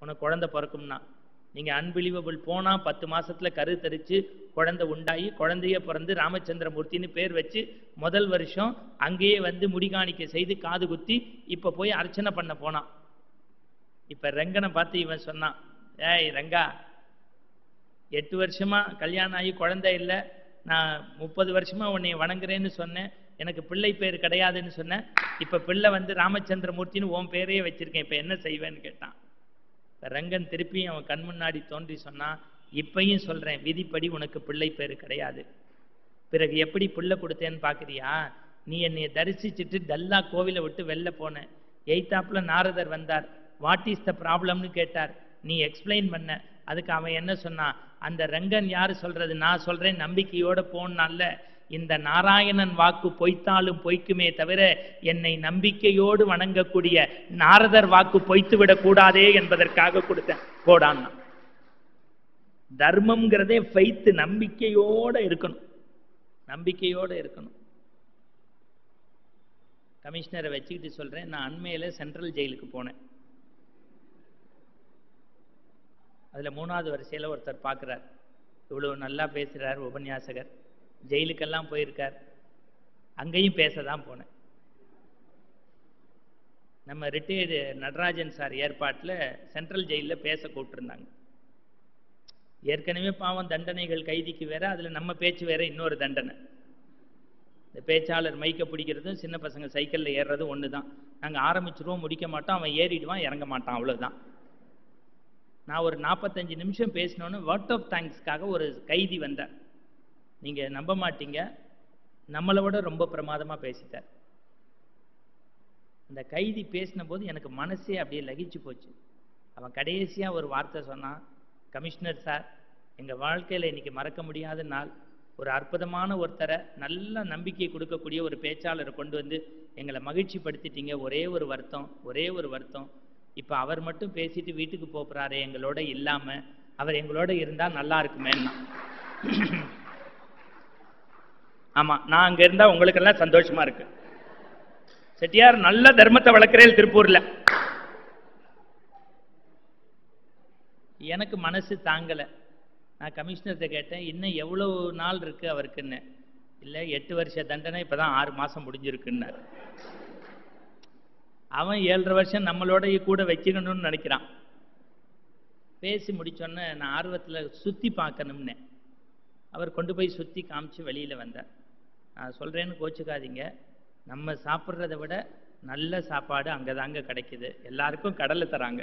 உனக்கு குழந்தை பிறக்கும்னா நீங்க அன்பிலீவபிள் போனா பத்து மாசத்துல கரு தரிச்சு குழந்தை உண்டாகி குழந்தைய பிறந்து ராமச்சந்திரமூர்த்தின்னு பேர் வச்சு முதல் வருஷம் அங்கேயே வந்து முடிகாணிக்கை செய்து காது குத்தி இப்ப போய் அர்ச்சனை பண்ண போனான் இப்ப ரெங்கனை பார்த்து இவன் சொன்னான் ஏய் ரெங்கா எட்டு வருஷமா கல்யாணம் ஆகி குழந்தை இல்லை நான் முப்பது வருஷமா உன்னை வணங்குறேன்னு சொன்னேன் எனக்கு பிள்ளை பேர் கிடையாதுன்னு சொன்னேன் இப்ப பிள்ளை வந்து ராமச்சந்திரமூர்த்தின்னு உன் பேரையே வச்சிருக்கேன் இப்ப என்ன செய்வேன்னு கேட்டான் இப்ப ரங்கன் திருப்பி அவன் கண் முன்னாடி தோன்றி சொன்னான் இப்பையும் சொல்றேன் விதிப்படி உனக்கு பிள்ளை பேர் கிடையாது பிறகு எப்படி பிள்ளை கொடுத்தேன்னு பாக்குறியா நீ என்னைய தரிசிச்சுட்டு டல்லா கோவிலை விட்டு வெளில போன எய்தாப்புல நாரதர் வந்தார் வாட் இஸ் த ப்ராப்ளம்னு கேட்டார் நீ எக்ஸ்பிளைன் பண்ண அதுக்கு அவன் என்ன சொன்னான் அந்த ரங்கன் யாரு சொல்றது நான் சொல்றேன் நம்பிக்கையோட போனால இந்த நாராயணன் வாக்கு பொய்த்தாலும் பொய்க்குமே தவிர என்னை நம்பிக்கையோடு வணங்கக்கூடிய நாரதர் வாக்கு பொய்த்து விடக்கூடாதே என்பதற்காக கொடுத்தேன் கோடான்னா தர்மம்ங்கிறதே ஃபைத்து நம்பிக்கையோட இருக்கணும் நம்பிக்கையோட இருக்கணும் கமிஷனரை வச்சுக்கிட்டு சொல்றேன் நான் அண்மையில சென்ட்ரல் ஜெயிலுக்கு போனேன் அதுல மூணாவது வரிசையில ஒருத்தர் பார்க்கிறார் இவ்வளவு நல்லா பேசுறார் உபன்யாசகர் ஜெயிலுக்கெல்லாம் போயிருக்கார் அங்கேயும் பேச தான் போனேன் நம்ம ரிட்டையர்டு நடராஜன் சார் ஏற்பாட்டில் சென்ட்ரல் ஜெயிலில் பேச கூப்பிட்டுருந்தாங்க ஏற்கனவே பாவம் தண்டனைகள் கைதிக்கு வேற அதுல நம்ம பேச்சு வேற இன்னொரு தண்டனை இந்த பேச்சாளர் மைக்க பிடிக்கிறதும் சின்ன பசங்க சைக்கிளில் ஏறுறதும் ஒன்று தான் நாங்கள் ஆரம்பிச்சிருவோம் முடிக்க மாட்டோம் அவன் ஏறிடுவான் இறங்க மாட்டான் அவ்வளவுதான் நான் ஒரு நாற்பத்தஞ்சு நிமிஷம் பேசினோன்னு வேர்ட் ஆஃப் தேங்க்ஸ்க்காக ஒரு கைதி வந்தார் நீங்க நம்ப மாட்டீங்க நம்மளை விட ரொம்ப பிரமாதமா பேசிட்டார் அந்த கைதி பேசின போது எனக்கு மனசே அப்படியே லகிச்சு போச்சு அவன் கடைசியா ஒரு வார்த்தை சொன்னான் கமிஷனர் சார் எங்க வாழ்க்கையில இன்னைக்கு மறக்க முடியாத நாள் ஒரு அற்புதமான ஒருத்தரை நல்ல நம்பிக்கை கொடுக்கக்கூடிய ஒரு பேச்சாளரை கொண்டு வந்து எங்களை மகிழ்ச்சி படுத்திட்டீங்க ஒரே ஒரு வருத்தம் ஒரே ஒரு வருத்தம் இப்ப அவர் மட்டும் பேசிட்டு வீட்டுக்கு போறாரு எங்களோட இல்லாம அவர் எங்களோட இருந்தா நல்லா இருக்குமேன்னா ஆமா நான் அங்க இருந்தா உங்களுக்கு எல்லாம் சந்தோஷமா இருக்கு செட்டியார் நல்ல தர்மத்தை வளர்க்கிறேன் திருப்பூர்ல எனக்கு மனசு தாங்கல நான் கமிஷனர்கிட்ட கேட்டேன் இன்னும் எவ்வளவு நாள் இருக்கு அவருக்குன்னு இல்ல எட்டு வருஷ தண்டனை இப்பதான் ஆறு மாசம் முடிஞ்சிருக்குன்னாரு அவன் ஏழரை வருஷம் நம்மளோட கூட வச்சுக்கணும்னு நினைக்கிறான் பேசி முடிச்சோன்னே நான் ஆர்வத்துல சுத்தி பார்க்கணும்னு அவர் கொண்டு போய் சுத்தி காமிச்சு வெளியில வந்தார் நான் சொல்றேன்னு கோச்சுக்காதீங்க நம்ம சாப்பிட்றத விட நல்ல சாப்பாடு அங்கதாங்க கிடைக்குது எல்லாருக்கும் கடலை தராங்க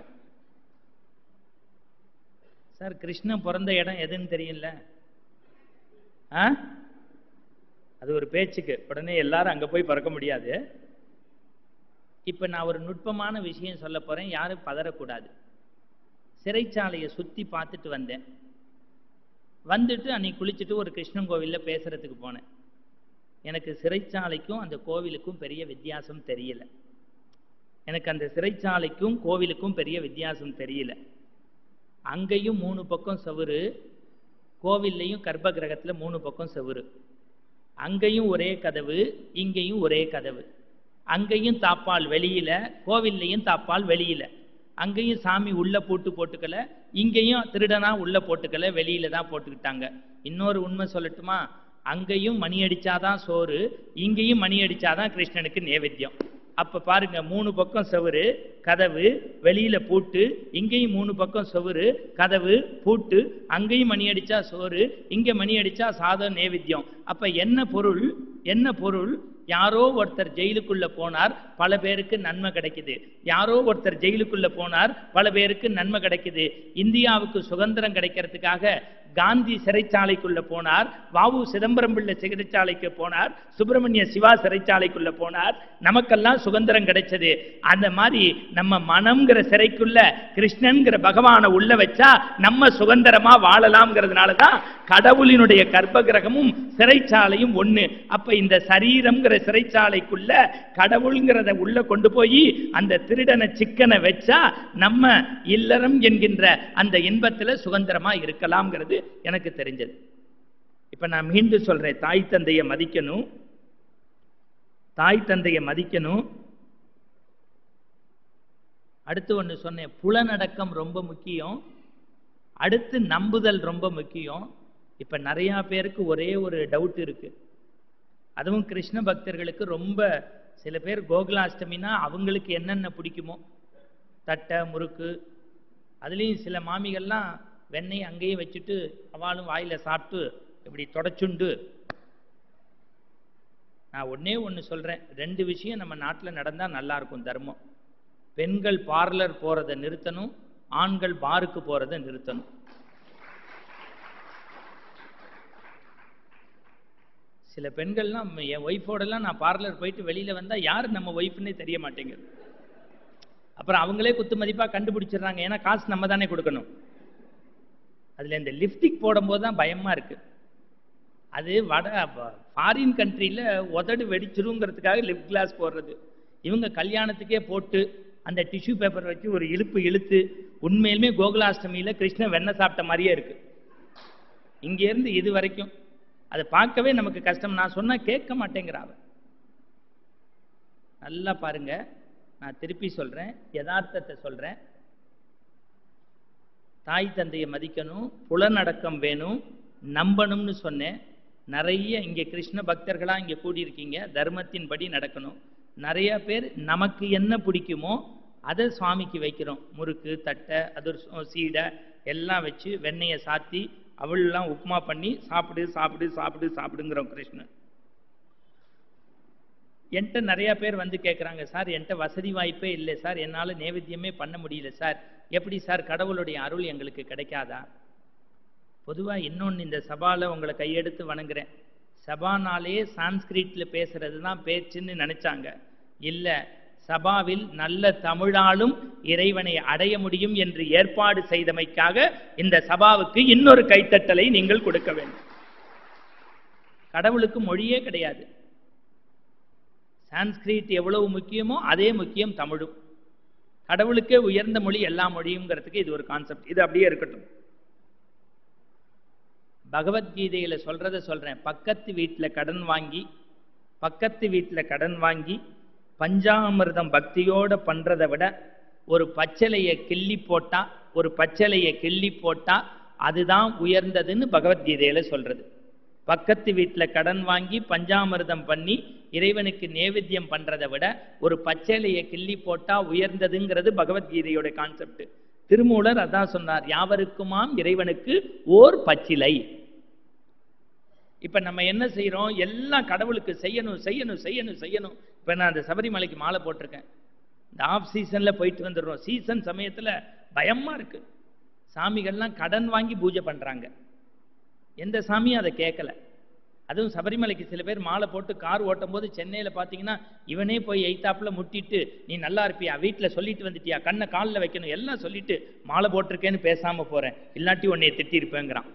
சார் கிருஷ்ணன் பிறந்த இடம் எதுன்னு தெரியல ஆ அது ஒரு பேச்சுக்கு உடனே எல்லாரும் அங்க போய் பிறக்க முடியாது இப்ப நான் ஒரு நுட்பமான விஷயம் சொல்ல போறேன் யாரும் பதறக்கூடாது சிறைச்சாலையை சுத்தி பார்த்துட்டு வந்தேன் வந்துட்டு அன்னைக்கு குளிச்சுட்டு ஒரு கிருஷ்ணன் கோவில்ல பேசுறதுக்கு போனேன் எனக்கு சிறைச்சாலைக்கும் அந்த கோவிலுக்கும் பெரிய வித்தியாசம் தெரியல எனக்கு அந்த சிறைச்சாலைக்கும் கோவிலுக்கும் பெரிய வித்தியாசம் தெரியல அங்கேயும் மூணு பக்கம் செவுரு கோவில்லையும் கர்ப்ப கிரகத்துல மூணு பக்கம் செவுரு அங்கேயும் ஒரே கதவு இங்கேயும் ஒரே கதவு அங்கேயும் தாப்பால் வெளியில கோவில்லையும் தாப்பால் வெளியில அங்கேயும் சாமி உள்ள போட்டு போட்டுக்கல இங்கேயும் திருடனா உள்ள போட்டுக்கல வெளியில தான் போட்டுக்கிட்டாங்க இன்னொரு உண்மை சொல்லட்டுமா அங்கேயும் மணி அடிச்சாதான் சோறு இங்கேயும் மணி அடிச்சாதான் கிருஷ்ணனுக்கு நேவேத்தியம் அப்ப பாருங்க மூணு பக்கம் செவுரு கதவு வெளியில பூட்டு இங்கேயும் மூணு பக்கம் செவுரு கதவு பூட்டு அங்கேயும் மணி அடிச்சா சோறு இங்க மணி அடிச்சா சாதம் நேவேத்தியம் அப்ப என்ன பொருள் என்ன பொருள் யாரோ ஒருத்தர் ஜெயிலுக்குள்ள போனார் பல பேருக்கு நன்மை கிடைக்குது யாரோ ஒருத்தர் ஜெயிலுக்குள்ள போனார் பல பேருக்கு நன்மை கிடைக்குது இந்தியாவுக்கு சுதந்திரம் கிடைக்கிறதுக்காக காந்தி சிறைச்சாலைக்குள்ள போனார் வாவு சிதம்பரம் பிள்ளை சிறைச்சாலைக்கு போனார் சுப்பிரமணிய சிவா சிறைச்சாலைக்குள்ள போனார் நமக்கெல்லாம் சுதந்திரம் கிடைச்சது அந்த மாதிரி நம்ம மனம்ங்கிற சிறைக்குள்ள கிருஷ்ணன்கிற பகவானை உள்ள வச்சா நம்ம சுதந்திரமா வாழலாம்ங்கிறதுனால தான் கடவுளினுடைய கர்ப்ப கிரகமும் சிறைச்சாலையும் ஒண்ணு அப்ப இந்த சரீரம்ங்கிற சிறைச்சாலைக்குள்ள கடவுள்ங்கிறத உள்ள கொண்டு போய் அந்த திருடனை சிக்கனை வச்சா நம்ம இல்லறம் என்கின்ற அந்த இன்பத்துல சுதந்திரமா இருக்கலாம்ங்கிறது எனக்கு தெரிஞ்சது இப்ப நான் மீண்டும் சொல்றேன் தாய் தந்தையை மதிக்கணும் தாய் தந்தையை மதிக்கணும் அடுத்து ஒன்று சொன்னேன் புலனடக்கம் ரொம்ப முக்கியம் அடுத்து நம்புதல் ரொம்ப முக்கியம் இப்போ நிறையா பேருக்கு ஒரே ஒரு டவுட் இருக்கு அதுவும் கிருஷ்ண பக்தர்களுக்கு ரொம்ப சில பேர் கோகுலாஷ்டமினா அவங்களுக்கு என்னென்ன பிடிக்குமோ தட்டை முறுக்கு அதுலேயும் சில மாமிகள்லாம் வெண்ணெய் அங்கேயே வச்சுட்டு அவளும் வாயில சாப்பிட்டு இப்படி தொடச்சுண்டு நான் ஒண்ணே ஒன்று சொல்றேன் ரெண்டு விஷயம் நம்ம நாட்டில் நடந்தா நல்லா இருக்கும் தர்மம் பெண்கள் பார்லர் போறதை நிறுத்தணும் ஆண்கள் பாருக்கு போறதை நிறுத்தணும் சில பெண்கள்லாம் என் ஒய்ஃபோடலாம் நான் பார்லர் போயிட்டு வெளியில வந்தா யார் நம்ம ஒய்ஃப்னே தெரிய மாட்டேங்குது அப்புறம் அவங்களே குத்து மதிப்பா கண்டுபிடிச்சிடுறாங்க ஏன்னா காசு நம்ம தானே கொடுக்கணும் அதுல இந்த லிப்டிக் போடும்போது தான் பயமா இருக்கு அது வட ஃபாரின் கண்ட்ரியில் உதடு வெடிச்சிருங்கிறதுக்காக லிப் கிளாஸ் போடுறது இவங்க கல்யாணத்துக்கே போட்டு அந்த டிஷ்யூ பேப்பர் வச்சு ஒரு இழுப்பு இழுத்து உண்மையிலுமே கோகுலாஷ்டமியில் கிருஷ்ணன் வெண்ணெய் சாப்பிட்ட மாதிரியே இருக்கு இங்கேருந்து இது வரைக்கும் அதை பார்க்கவே நமக்கு கஷ்டம் நான் சொன்னா கேட்க மாட்டேங்கிறாவ நல்லா பாருங்க நான் திருப்பி சொல்றேன் யதார்த்தத்தை சொல்றேன் தாய் தந்தையை மதிக்கணும் புலனடக்கம் வேணும் நம்பணும்னு சொன்னேன் நிறைய இங்க கிருஷ்ண பக்தர்களா இங்க கூடியிருக்கீங்க தர்மத்தின்படி நடக்கணும் நிறைய பேர் நமக்கு என்ன பிடிக்குமோ அதை சுவாமிக்கு வைக்கிறோம் முறுக்கு தட்டை அதிர்சம் சீடை எல்லாம் வச்சு வெண்ணெயை சாத்தி அவள்லாம் உப்புமா பண்ணி சாப்பிடு சாப்பிடு சாப்பிடு சாப்பிடுங்கிறோம் கிருஷ்ணன் என்கிட்ட நிறைய பேர் வந்து கேட்குறாங்க சார் என்கிட்ட வசதி வாய்ப்பே இல்லை சார் என்னால் நேவேத்தியமே பண்ண முடியல சார் எப்படி சார் கடவுளுடைய அருள் எங்களுக்கு கிடைக்காதா பொதுவாக இன்னொன்று இந்த சபாவில் உங்களை கையெடுத்து வணங்குறேன் சபானாலே சான்ஸ்கிரிட்ல பேசுறது தான் பேச்சுன்னு நினைச்சாங்க இல்லை சபாவில் நல்ல தமிழாலும் இறைவனை அடைய முடியும் என்று ஏற்பாடு செய்தமைக்காக இந்த சபாவுக்கு இன்னொரு கைத்தட்டலை நீங்கள் கொடுக்க வேண்டும் கடவுளுக்கு மொழியே கிடையாது சான்ஸ்கிரிட் எவ்வளவு முக்கியமோ அதே முக்கியம் தமிழும் கடவுளுக்கே உயர்ந்த மொழி எல்லா மொழியுங்கிறதுக்கு இது ஒரு கான்செப்ட் இது அப்படியே இருக்கட்டும் பகவத்கீதையில சொல்றத சொல்றேன் பக்கத்து வீட்டில் கடன் வாங்கி பக்கத்து வீட்டில் கடன் வாங்கி பஞ்சாமிர்தம் பக்தியோட பண்றதை விட ஒரு பச்சளையை கிள்ளி போட்டா ஒரு பச்சளையை கிள்ளி போட்டா அதுதான் உயர்ந்ததுன்னு பகவத்கீதையில சொல்றது பக்கத்து வீட்டில் கடன் வாங்கி பஞ்சாமிர்தம் பண்ணி இறைவனுக்கு நேவேத்தியம் பண்றதை விட ஒரு பச்சைலையை கிள்ளி போட்டா உயர்ந்ததுங்கிறது பகவத்கீதையோட கான்செப்ட் திருமூலர் அதான் சொன்னார் யாவருக்குமாம் இறைவனுக்கு ஓர் பச்சிலை இப்ப நம்ம என்ன செய்யறோம் எல்லாம் கடவுளுக்கு செய்யணும் செய்யணும் செய்யணும் செய்யணும் இப்ப நான் அந்த சபரிமலைக்கு மாலை போட்டிருக்கேன் இந்த ஆஃப் சீசன்ல போயிட்டு வந்துடுறோம் சீசன் சமயத்துல பயமா இருக்கு சாமிகள்லாம் கடன் வாங்கி பூஜை பண்றாங்க எந்த சாமியும் அதை கேட்கல அதுவும் சபரிமலைக்கு சில பேர் மாலை போட்டு கார் ஓட்டும் போது சென்னையில் பார்த்தீங்கன்னா இவனே போய் எய்த்தாப்புல முட்டிட்டு நீ நல்லா இருப்பியா வீட்டில் சொல்லிட்டு வந்துட்டியா கண்ணை காலில் வைக்கணும் எல்லாம் சொல்லிட்டு மாலை போட்டிருக்கேன்னு பேசாம போறேன் இல்லாட்டி உன்னைய திட்டிருப்பேங்கிறான்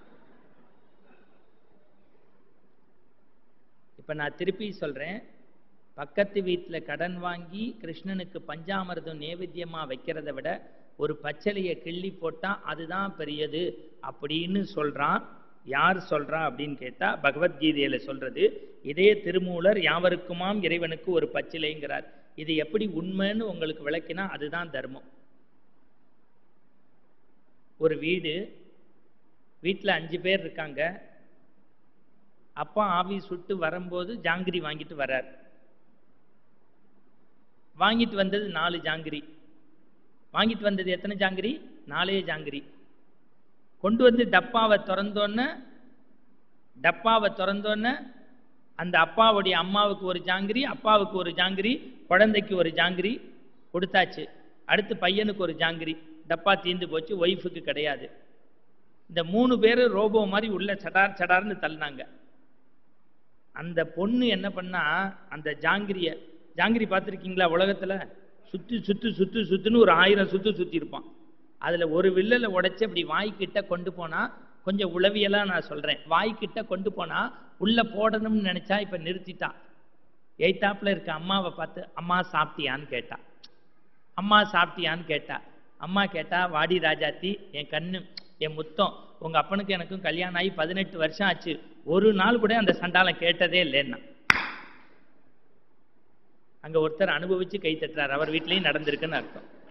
இப்போ நான் திருப்பி சொல்றேன் பக்கத்து வீட்டில் கடன் வாங்கி கிருஷ்ணனுக்கு பஞ்சாமிர்தம் நேவேத்தியமாக வைக்கிறத விட ஒரு பச்சளையை கிள்ளி போட்டால் அதுதான் பெரியது அப்படின்னு சொல்கிறான் யார் சொல்றா அப்படின்னு கேட்டா பகவத்கீதையில சொல்றது இதே திருமூலர் யாவருக்குமாம் இறைவனுக்கு ஒரு பச்சிலைங்கிறார் இது எப்படி உண்மைன்னு உங்களுக்கு விளக்கினா அதுதான் தர்மம் ஒரு வீடு வீட்டில் அஞ்சு பேர் இருக்காங்க அப்பா ஆபீஸ் விட்டு வரும்போது ஜாங்கிரி வாங்கிட்டு வர்றார் வாங்கிட்டு வந்தது நாலு ஜாங்கிரி வாங்கிட்டு வந்தது எத்தனை ஜாங்கிரி நாலே ஜாங்கிரி கொண்டு வந்து டப்பாவை திறந்தோன்னே டப்பாவை திறந்தோன்னே அந்த அப்பாவுடைய அம்மாவுக்கு ஒரு ஜாங்கிரி அப்பாவுக்கு ஒரு ஜாங்கிரி குழந்தைக்கு ஒரு ஜாங்கிரி கொடுத்தாச்சு அடுத்து பையனுக்கு ஒரு ஜாங்கிரி டப்பா தீந்து போச்சு ஒய்ஃபுக்கு கிடையாது இந்த மூணு பேர் ரோபோ மாதிரி உள்ள சடார் சடார்னு தள்ளினாங்க அந்த பொண்ணு என்ன பண்ணா அந்த ஜாங்கிரிய ஜாங்கிரி பார்த்துருக்கீங்களா உலகத்துல சுத்து சுத்து சுத்து சுத்துன்னு ஒரு ஆயிரம் சுத்து சுத்தி இருப்பான் அதுல ஒரு வில்லலை உடைச்சு அப்படி வாய்க்கிட்ட கொண்டு போனா கொஞ்சம் உளவியலா நான் சொல்றேன் வாய்க்கிட்ட கொண்டு போனா உள்ள போடணும்னு நினைச்சா இப்ப நிறுத்திட்டா எய்த்தாப்புல இருக்க அம்மாவை பார்த்து அம்மா சாப்பிட்டியான்னு கேட்டா அம்மா சாப்பிட்டியான்னு கேட்டா அம்மா கேட்டா வாடி ராஜாத்தி என் கண்ணு என் முத்தம் உங்க அப்பனுக்கு எனக்கும் கல்யாணம் ஆகி பதினெட்டு வருஷம் ஆச்சு ஒரு நாள் கூட அந்த சண்டாலம் கேட்டதே இல்லைன்னா அங்க ஒருத்தர் அனுபவிச்சு கை தட்டுறார் அவர் வீட்லயும் நடந்திருக்குன்னு அர்த்தம்